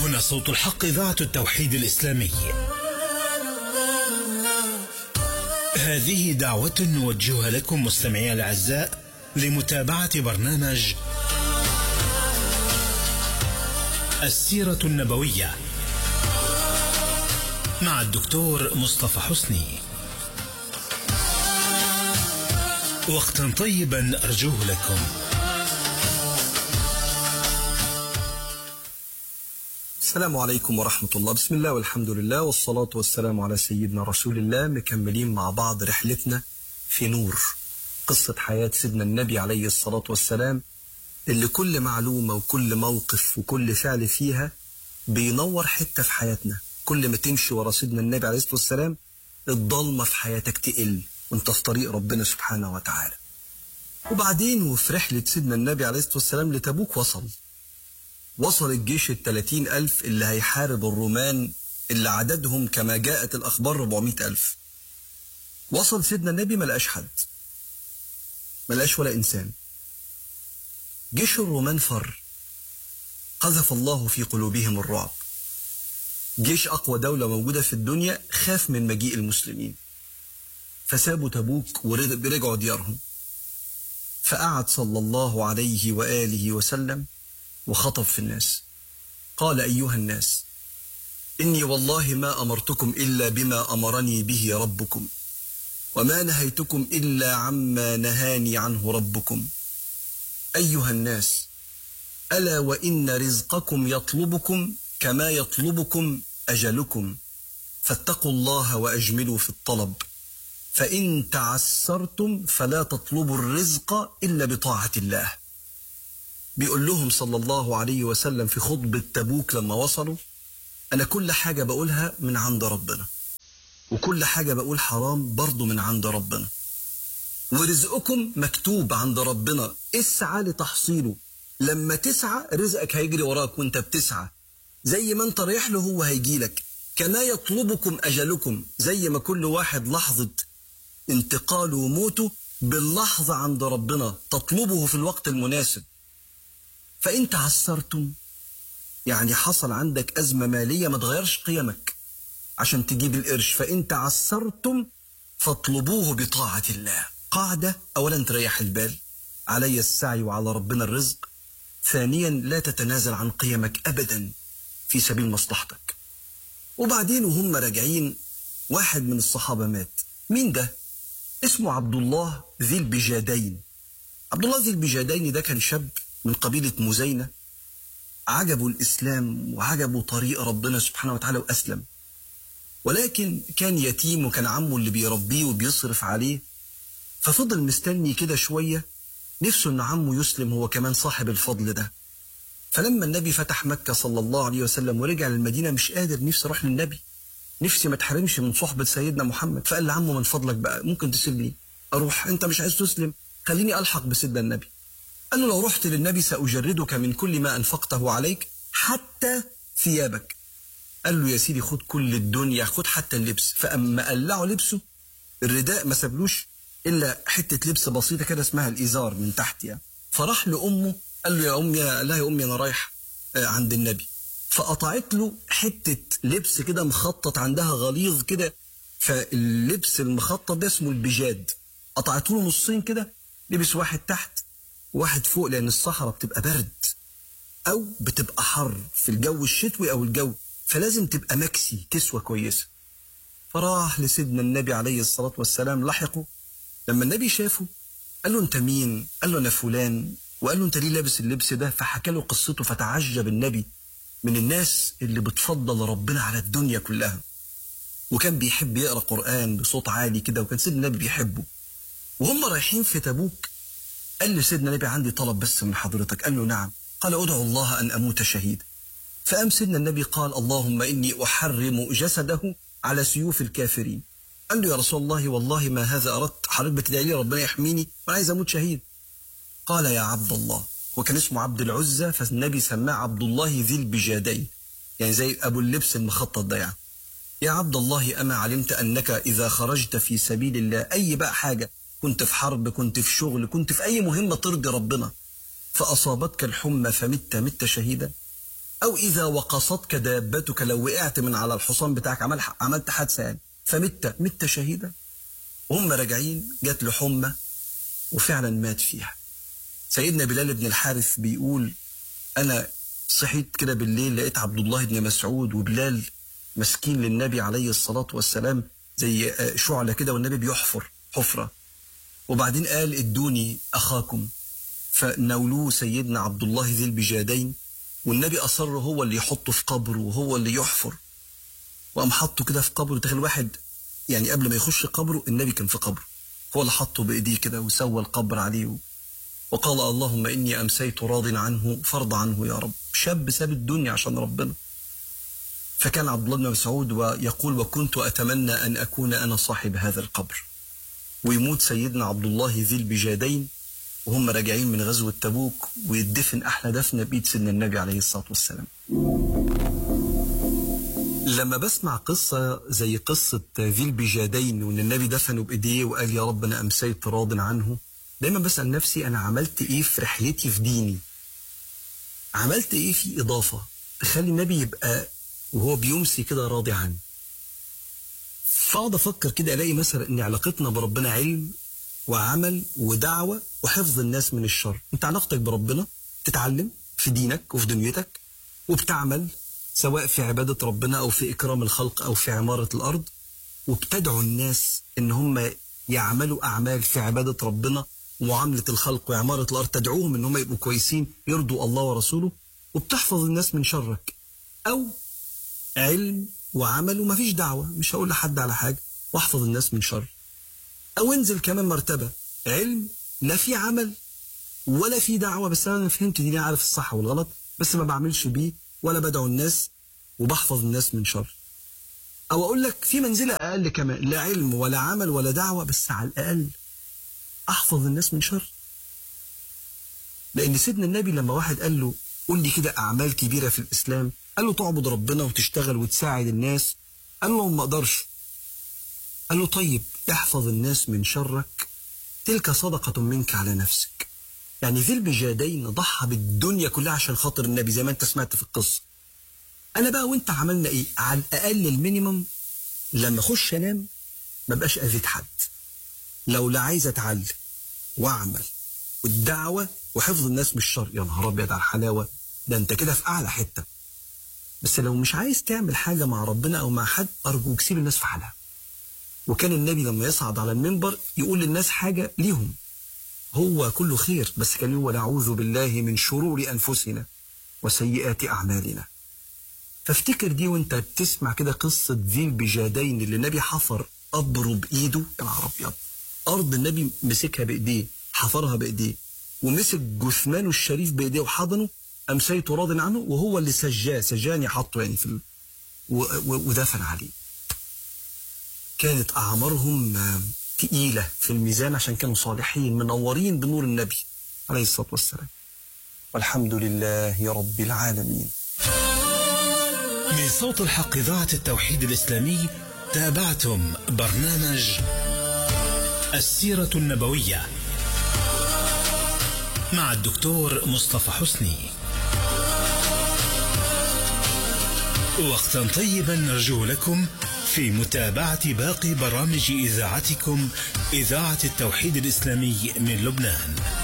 هنا صوت الحق إذاعة التوحيد الإسلامي هذه دعوة نوجهها لكم مستمعي الأعزاء لمتابعة برنامج السيرة النبوية مع الدكتور مصطفى حسني وقتا طيبا أرجوه لكم السلام عليكم ورحمة الله بسم الله والحمد لله والصلاة والسلام على سيدنا رسول الله مكملين مع بعض رحلتنا في نور قصة حياة سيدنا النبي عليه الصلاة والسلام اللي كل معلومة وكل موقف وكل فعل فيها بينور حتة في حياتنا كل ما تمشي ورا سيدنا النبي عليه الصلاة والسلام الضلمة في حياتك تقل وانت في طريق ربنا سبحانه وتعالى وبعدين وفي رحلة سيدنا النبي عليه الصلاة والسلام لتبوك وصل وصل الجيش التلاتين ألف اللي هيحارب الرومان اللي عددهم كما جاءت الأخبار 400 ألف وصل سيدنا النبي ما لقاش حد ما لقاش ولا إنسان جيش الرومان فر قذف الله في قلوبهم الرعب جيش أقوى دولة موجودة في الدنيا خاف من مجيء المسلمين فسابوا تبوك ورجعوا ديارهم فقعد صلى الله عليه وآله وسلم وخطب في الناس قال أيها الناس إني والله ما أمرتكم إلا بما أمرني به ربكم وما نهيتكم إلا عما نهاني عنه ربكم أيها الناس ألا وإن رزقكم يطلبكم كما يطلبكم أجلكم فاتقوا الله وأجملوا في الطلب فإن تعسرتم فلا تطلبوا الرزق إلا بطاعة الله بيقول لهم صلى الله عليه وسلم في خطبة تبوك لما وصلوا أنا كل حاجة بقولها من عند ربنا وكل حاجة بقول حرام برضو من عند ربنا ورزقكم مكتوب عند ربنا اسعى لتحصيله لما تسعى رزقك هيجري وراك وانت بتسعى زي ما انت رايح له هو هيجيلك كما يطلبكم أجلكم زي ما كل واحد لحظة انتقاله وموته باللحظة عند ربنا تطلبه في الوقت المناسب فإن تعسرتم يعني حصل عندك أزمة مالية ما تغيرش قيمك عشان تجيب القرش فإن تعسرتم فاطلبوه بطاعة الله قاعدة أولا تريح البال علي السعي وعلى ربنا الرزق ثانيا لا تتنازل عن قيمك أبدا في سبيل مصلحتك وبعدين وهم راجعين واحد من الصحابة مات مين ده؟ اسمه عبد الله ذي البجادين عبد الله ذي البجادين ده كان شاب من قبيلة مزينة عجبوا الإسلام وعجبوا طريق ربنا سبحانه وتعالى وأسلم ولكن كان يتيم وكان عمه اللي بيربيه وبيصرف عليه ففضل مستني كده شوية نفسه ان عمه يسلم هو كمان صاحب الفضل ده فلما النبي فتح مكة صلى الله عليه وسلم ورجع للمدينة مش قادر نفسي اروح للنبي نفسي ما تحرمش من صحبة سيدنا محمد فقال لعمه من فضلك بقى ممكن تسيبني اروح انت مش عايز تسلم خليني الحق بسيدنا النبي قال له لو رحت للنبي سأجردك من كل ما أنفقته عليك حتى ثيابك قال له يا سيدي خد كل الدنيا خد حتى اللبس فأما قلعه لبسه الرداء ما سابلوش إلا حتة لبس بسيطة كده اسمها الإزار من تحت يعني فراح لأمه قال له يا أمي لا يا أمي أنا رايح عند النبي فقطعت له حتة لبس كده مخطط عندها غليظ كده فاللبس المخطط ده اسمه البجاد قطعته له نصين كده لبس واحد تحت واحد فوق لأن الصحراء بتبقى برد أو بتبقى حر في الجو الشتوي أو الجو فلازم تبقى مكسي كسوة كويسة فراح لسيدنا النبي عليه الصلاة والسلام لحقه لما النبي شافه قال له أنت مين؟ قال له أنا فلان وقال له أنت ليه لابس اللبس ده؟ فحكى له قصته فتعجب النبي من الناس اللي بتفضل ربنا على الدنيا كلها وكان بيحب يقرأ قرآن بصوت عالي كده وكان سيدنا النبي بيحبه وهم رايحين في تبوك قال له سيدنا النبي عندي طلب بس من حضرتك قال له نعم قال ادعو الله أن أموت شهيدا فقام سيدنا النبي قال اللهم إني أحرم جسده على سيوف الكافرين قال له يا رسول الله والله ما هذا أردت حضرتك بتدعي لي ربنا يحميني وأنا عايز أموت شهيد قال يا عبد الله وكان اسمه عبد العزة فالنبي سماه عبد الله ذي البجادين يعني زي أبو اللبس المخطط ده يعني يا عبد الله أما علمت أنك إذا خرجت في سبيل الله أي بقى حاجة كنت في حرب كنت في شغل كنت في أي مهمة ترضي ربنا فأصابتك الحمى فمت مت شهيدا أو إذا وقصتك دابتك لو وقعت من على الحصان بتاعك عمل عملت حادثة يعني فمت مت شهيدا وهم راجعين جات له حمى وفعلا مات فيها سيدنا بلال بن الحارث بيقول أنا صحيت كده بالليل لقيت عبد الله بن مسعود وبلال مسكين للنبي عليه الصلاة والسلام زي شعلة كده والنبي بيحفر حفرة وبعدين قال ادوني أخاكم فنولوه سيدنا عبد الله ذي البجادين والنبي أصر هو اللي يحطه في قبره وهو اللي يحفر وقام حطه كده في قبره تخيل واحد يعني قبل ما يخش قبره النبي كان في قبره هو اللي حطه بإيديه كده وسوى القبر عليه وقال اللهم إني أمسيت راض عنه فرض عنه يا رب شاب ساب الدنيا عشان ربنا فكان عبد الله بن مسعود ويقول وكنت أتمنى أن أكون أنا صاحب هذا القبر ويموت سيدنا عبد الله ذي البجادين وهم راجعين من غزوة تبوك ويدفن أحلى دفنة بإيد سيدنا النبي عليه الصلاة والسلام لما بسمع قصة زي قصة ذي البجادين وإن النبي دفنه بإيديه وقال يا رب أنا أمسيت راض عنه دايما بسأل نفسي أنا عملت إيه في رحلتي في ديني عملت إيه في إضافة تخلي النبي يبقى وهو بيمسي كده راضي عني فاقعد افكر كده الاقي مثلا ان علاقتنا بربنا علم وعمل ودعوه وحفظ الناس من الشر انت علاقتك بربنا تتعلم في دينك وفي دنيتك وبتعمل سواء في عباده ربنا او في اكرام الخلق او في عماره الارض وبتدعو الناس ان هم يعملوا اعمال في عباده ربنا ومعامله الخلق وعماره الارض تدعوهم ان هم يبقوا كويسين يرضوا الله ورسوله وبتحفظ الناس من شرك او علم وعمل ومفيش دعوة مش هقول لحد على حاجة واحفظ الناس من شر أو انزل كمان مرتبة علم لا في عمل ولا في دعوة بس أنا فهمت دي عارف الصح والغلط بس ما بعملش بيه ولا بدعو الناس وبحفظ الناس من شر أو أقول لك في منزلة أقل كمان لا علم ولا عمل ولا دعوة بس على الأقل أحفظ الناس من شر لأن سيدنا النبي لما واحد قال له قول لي كده أعمال كبيرة في الإسلام قال له تعبد ربنا وتشتغل وتساعد الناس قال له ما اقدرش قال له طيب احفظ الناس من شرك تلك صدقة منك على نفسك يعني ذي البجادين ضحى بالدنيا كلها عشان خاطر النبي زي ما انت سمعت في القصة انا بقى وانت عملنا ايه على الاقل المينيمم لما اخش انام ما بقاش اذيت حد لو لا عايز اتعلم واعمل والدعوة وحفظ الناس من الشر يا نهار ابيض على الحلاوة ده انت كده في اعلى حته بس لو مش عايز تعمل حاجة مع ربنا أو مع حد أرجوك سيب الناس في حالها وكان النبي لما يصعد على المنبر يقول للناس حاجة ليهم هو كله خير بس كان يقول نعوذ بالله من شرور أنفسنا وسيئات أعمالنا فافتكر دي وانت بتسمع كده قصة ذي البجادين اللي النبي حفر قبره بإيده يا نهار أبيض أرض النبي مسكها بإيديه حفرها بإيديه ومسك جثمانه الشريف بإيديه وحضنه أمسيت راض عنه وهو اللي سجاه سجاني حطه يعني في ال... و... و... ودفن عليه كانت أعمارهم تقيلة في الميزان عشان كانوا صالحين منورين بنور النبي عليه الصلاة والسلام والحمد لله رب العالمين من صوت الحق إذاعة التوحيد الإسلامي تابعتم برنامج السيرة النبوية مع الدكتور مصطفى حسني وقتا طيبا نرجو لكم في متابعة باقي برامج إذاعتكم إذاعة التوحيد الإسلامي من لبنان